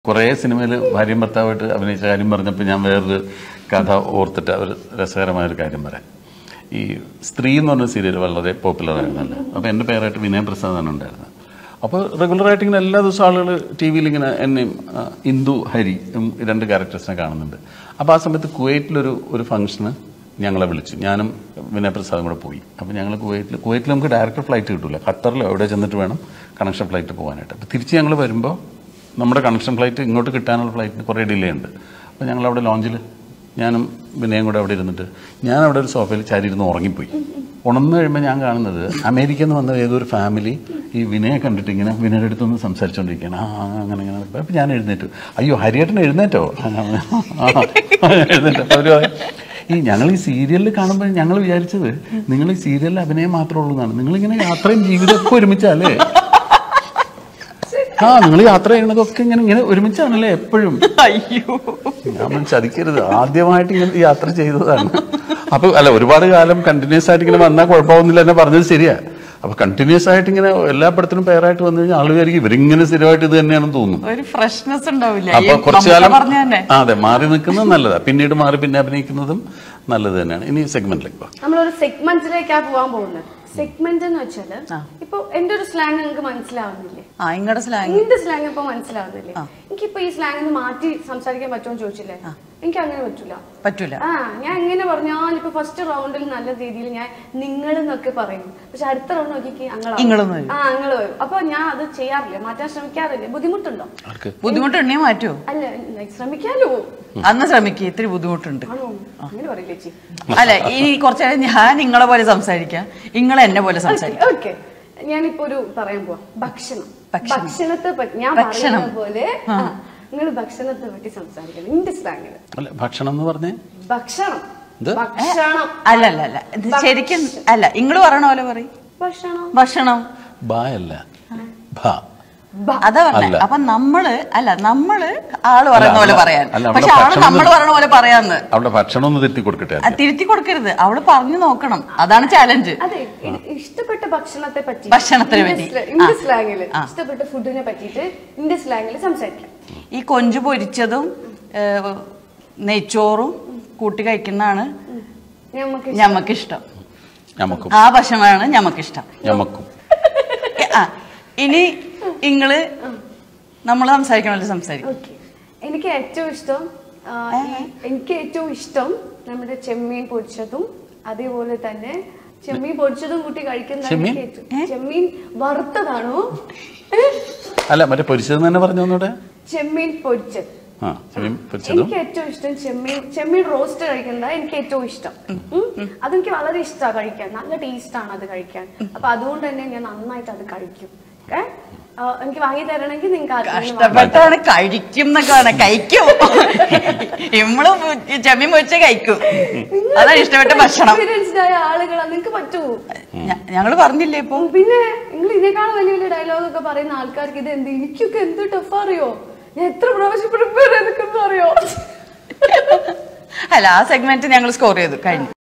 കുറേ സിനിമയിൽ ഭാര്യയും ഭർത്താവായിട്ട് അഭിനയിച്ച കാര്യം പറഞ്ഞപ്പോൾ ഞാൻ വേറൊരു കഥ ഓർത്തിട്ട് ഒരു രസകരമായൊരു കാര്യം പറയാം ഈ സ്ത്രീ എന്ന് പറഞ്ഞ സീരിയൽ വളരെ പോപ്പുലർ ആയിരുന്നല്ലോ അപ്പോൾ എൻ്റെ പേരായിട്ട് വിനയ പ്രസാദാണ് ഉണ്ടായിരുന്നത് അപ്പോൾ റെഗുലറായിട്ട് ഇങ്ങനെ എല്ലാ ദിവസവും ആളുകൾ ടി വിയിൽ ഇങ്ങനെ എന്നെയും ആ, ഇന്ദു ഹരി ഉം, രണ്ട് ക്യാരക്ടേഴ്സിനെ കാണുന്നുണ്ട് അപ്പോൾ ആ സമയത്ത് കുവൈറ്റിലൊരു ഒരു ഫംഗ്ഷന് ഞങ്ങളെ വിളിച്ചു ഞാനും വിനയപ്രസാദും കൂടെ പോയി അപ്പോൾ ഞങ്ങൾ കുവൈറ്റിൽ കുവൈറ്റിൽ നമുക്ക് ഡയറക്റ്റ് ഫ്ലൈറ്റ് കിട്ടില്ല ഖത്തറിലോ എവിടെ ചെന്നിട്ട് വേണം കണക്ഷൻ ഫ്ലൈറ്റ് പോകാനായിട്ട് അപ്പോൾ തിരിച്ച് ഞങ്ങൾ വരുമ്പോൾ നമ്മുടെ കണക്ഷൻ ഫ്ലൈറ്റ് ഇങ്ങോട്ട് കിട്ടാനുള്ള ഫ്ലൈറ്റിന് കുറേ ഡിലേ ഉണ്ട് അപ്പോൾ ഞങ്ങൾ അവിടെ ലോഞ്ചിൽ ഞാനും വിനയം കൂടെ അവിടെ ഇരുന്നിട്ട് ഞാൻ അവിടെ ഒരു സോഫയിൽ ചാരി ഇരുന്ന് ഉറങ്ങിപ്പോയി ഉണർന്നു കഴിയുമ്പോൾ ഞാൻ കാണുന്നത് അമേരിക്കയിൽ നിന്ന് വന്ന ഏതൊരു ഫാമിലി ഈ വിനയെ കണ്ടിട്ട് ഇങ്ങനെ വിനയുടെ അടുത്തൊന്ന് സംസാരിച്ചുകൊണ്ടിരിക്കുകയാണ് ആ ആ, അങ്ങനെ അങ്ങനെ അപ്പം ഞാൻ എഴുന്നേറ്റു അയ്യോ ഹരിയേട്ടൻ എഴുന്നേറ്റോ ആ, ആ, എഴുന്നേറ്റു അപ്പോൾ അവർ പറയും, ഈ ഞങ്ങൾ ഈ സീരിയലിൽ കാണുമ്പോൾ ഞങ്ങൾ വിചാരിച്ചത് നിങ്ങൾ ഈ സീരിയലിൽ അഭിനയം മാത്രമേ ഉള്ളൂ എന്നാണ് നിങ്ങളിങ്ങനെ യാത്രയും ജീവിതമൊക്കെ ഒരുമിച്ചല്ലേ ആ നിങ്ങൾ യാത്ര ചെയ്യണതൊക്കെ ഇങ്ങനെ ഇങ്ങനെ ഒരുമിച്ചാണല്ലേ എപ്പോഴും അയ്യോ ഞാൻ ചതിക്കരുത് ആദ്യമായിട്ട് ഇങ്ങനെ യാത്ര ചെയ്തതാണ് അപ്പൊ അല്ല ഒരുപാട് കാലം കണ്ടിന്യൂസ് ആയിട്ട് ഇങ്ങനെ വന്നാൽ കുഴപ്പമൊന്നുമില്ല എന്നെ പറഞ്ഞത് ശരിയാ അപ്പൊ കണ്ടിന്യൂസ് ആയിട്ട് ഇങ്ങനെ എല്ലാ പടത്തിനും പേരായിട്ട് വന്നു കഴിഞ്ഞാൽ ആള് വിചാരിക്കും ഇവരിങ്ങനെ സ്ഥിരമായിട്ട് ഇത് തന്നെയാണെന്ന് തോന്നും ഒരു ഫ്രഷ്നെസ് ഉണ്ടാവില്ല ഈ അപ്പൊ കുറച്ചു മമ്മൂക്ക കാലം പറഞ്ഞ തന്നെ ആ, അതെ മാറി നിൽക്കുന്നത് നല്ലതാ പിന്നീട് മാറി പിന്നെ അഭിനയിക്കുന്നതും നല്ലത് തന്നെയാണ് ഇനി സെഗ്മെന്റിലേക്ക് പോവാം നമ്മളൊരു സെഗ്മെന്റിലേക്കാ പോകാൻ പോകുന്നത് സെഗ്മെന്റ് എന്ന് വെച്ചാല് ഇപ്പൊ എന്റെ ഒരു സ്ലാങ് നിങ്ങൾക്ക് മനസ്സിലാവുന്നില്ലേ ആ ഇങ്ങടെ സ്ലാങ് എന്റെ സ്ലാങ് ഇപ്പൊ മനസ്സിലാവുന്നില്ലേ എനിക്കിപ്പോ ഈ സ്ലാങ് മാറ്റി സംസാരിക്കാൻ പറ്റുമോ ചോദിച്ചില്ലേ എനിക്ക് അങ്ങനെ പറ്റൂല പറ്റൂല ആ ഞാൻ എങ്ങനെ പറഞ്ഞാൽ ഇപ്പൊ ഫസ്റ്റ് റൗണ്ടിൽ നല്ല രീതിയിൽ ഞാൻ നിങ്ങൾ എന്നൊക്കെ പറയും പക്ഷെ അടുത്ത റൗണ്ട് നോക്കി ഇങ്ങളെന്ന് വരും. ആ അങ്ങള് വരും അപ്പൊ ഞാൻ അത് ചെയ്യാറില്ല മാറ്റാൻ ശ്രമിക്കാറില്ല ബുദ്ധിമുട്ടുണ്ടോ ആർക്ക് ബുദ്ധിമുട്ടുണ്ടെങ്കിൽ മാറ്റുമോ അല്ല like ശ്രമിക്കാലോ അന്ന് ശ്രമിക്കുക ഇത്തിരി ബുദ്ധിമുട്ടുണ്ട് ആണോ അങ്ങനെ പറയില്ലേ ചേച്ചി അല്ല ഇനി കുറച്ചു നേരം ഞാൻ നിങ്ങളെ പോലെ സംസാരിക്കാം നിങ്ങൾ എന്നെ പോലെ സംസാരിക്കാം ഓക്കെ ഞാനിപ്പോ ഒരു പറയാൻ പോവാം ഭക്ഷണം ഭക്ഷണം. ഭക്ഷണത്തെ പറ്റി ഞാൻ ഭക്ഷണം. പറയുന്ന പോലെ നിങ്ങൾ ഭക്ഷണത്തെ പറ്റി സംസാരിക്കണം ഇന്റെ സ്ലാങ്ങില് അല്ല ഭക്ഷണം എന്ന് പറഞ്ഞേ ഭക്ഷണം ഇത്? ഭക്ഷണം അല്ല അല്ല അല്ല ഇത് ശരിക്കും അല്ല ഇങ്ങള് പറയണ പോലെ പറയും ഭക്ഷണം ഭക്ഷണം ബാ അല്ല ഭ അതാ പറഞ്ഞെ അല്ല. അപ്പൊ നമ്മള് അല്ല നമ്മള് ആള് പറയുന്ന പോലെ അല്ല, പറയാൻ അല്ല, അവിടെ പക്ഷെ ആള് ഭക്ഷണം നമ്മള് എന്ന് പറയണ പോലെ പറയാന്ന് അവിടെ ഭക്ഷണം ഒന്ന് തെറ്റി കൊടുക്കട്ടെ ആ, തിരുത്തി കൊടുക്കരുത് അവള് പറഞ്ഞു നോക്കണം അതാണ് ചാലഞ്ച് അതെ ഇ- ഇഷ്ടപ്പെട്ട ഭക്ഷണത്തെ പറ്റി ഭക്ഷണത്തിനെ പറ്റി. ഇന്റെ ആ. സ്ലാങ്ങില് ആ. ഇഷ്ടപ്പെട്ട ഫുഡിനെ പറ്റിയിട്ട് ഇന്റെ സ്ലാങ്ങില് സംസാരിക്കാം ഈ കൊഞ്ചു പൊരിച്ചതും ഏ, നെയ്ച്ചോറും കൂട്ടി കഴിക്കുന്നതാണ് നമുക്ക് ഞമ്മക്കിഷ്ടം ഞമ്മക്കും ആ ഭക്ഷണമാണ് ഞമ്മക്കിഷ്ടം ഞമ്മക്കും ഏ, ആ ഇനി ഇങ്ങള് നമ്മൾ സംസാരിക്കണമല്ലോ സംസാരിക്കും ഓക്കെ എനിക്ക് ഏറ്റവും ഇഷ്ടം ആ, ഈ- എനിക്ക് ഏറ്റവും ഇഷ്ടം നമ്മുടെ ചെമ്മീൻ പൊരിച്ചതും അതേപോലെ തന്നെ ചെമ്മീൻ പൊരിച്ചതും കൂട്ടി കഴിക്കുന്നതാണ് ചെമ്മീൻ? എനിക്ക് ഏറ്റവും- ചെമ്മീൻ വറുത്തതാണോ അല്ല മറ്റേ പൊരിച്ചതെന്ന് തന്നെ പറഞ്ഞു ഒന്നൂടെ ചെമ്മീൻ പൊരിച്ചത് ആ ചെമ്മീൻ പൊരിച്ചതും എനിക്ക് ഏറ്റവും ഇഷ്ടം ചെമ്മീൻ ചെമ്മീൻ റോസ്റ്റ് കഴിക്കുന്നത് എനിക്ക് ഏറ്റവും ഇഷ്ടം ഉം. അതെനിക്ക് വളരെ ഇഷ്ടമാണ് കഴിക്കാൻ നല്ല ടേസ്റ്റ് ആണ് അത് കഴിക്കാൻ അപ്പൊ അതുകൊണ്ട് തന്നെ ഞാൻ നന്നായിട്ട് അത് കഴിക്കും ഏ? ആ, എനിക്ക് വാങ്ങി തരണമെങ്കിൽ നിങ്ങൾക്ക് ആർക്കെങ്കിലും വാങ്ങി- കഷ്ടപ്പെട്ടാണ് കഴിക്കും എന്നൊക്കെ പറഞ്ഞ കഴിക്കും നമ്മള് ചെമ്മീൻ പൊരിച്ച കഴിക്കും അതാണ് ഇഷ്ടപ്പെട്ട ഭക്ഷണം experienced ആയ ആളുകളാ നിങ്ങൾക്ക് പറ്റുമോ ഞ- ഞങ്ങള് പറഞ്ഞില്ലേ ഇപ്പൊ ഉം, പിന്നെ നിങ്ങൾ ഇതിനേക്കാളും വലിയ വലിയ ഡയലോഗ് ഒക്കെ പറയുന്ന ആൾക്കാർക്ക് ഇത് എന്ത് എനിക്കൊക്കെ എന്ത് ടഫ് അറിയോ ഞാൻ എത്ര പ്രാവശ്യം പ്രിപ്പയർ ചെയ്തിരിക്കുന്നു അറിയോ അല്ല ആ സെഗ്മെന്റ് ഞങ്ങൾ സ്കോർ ചെയ്തു കഴിഞ്ഞു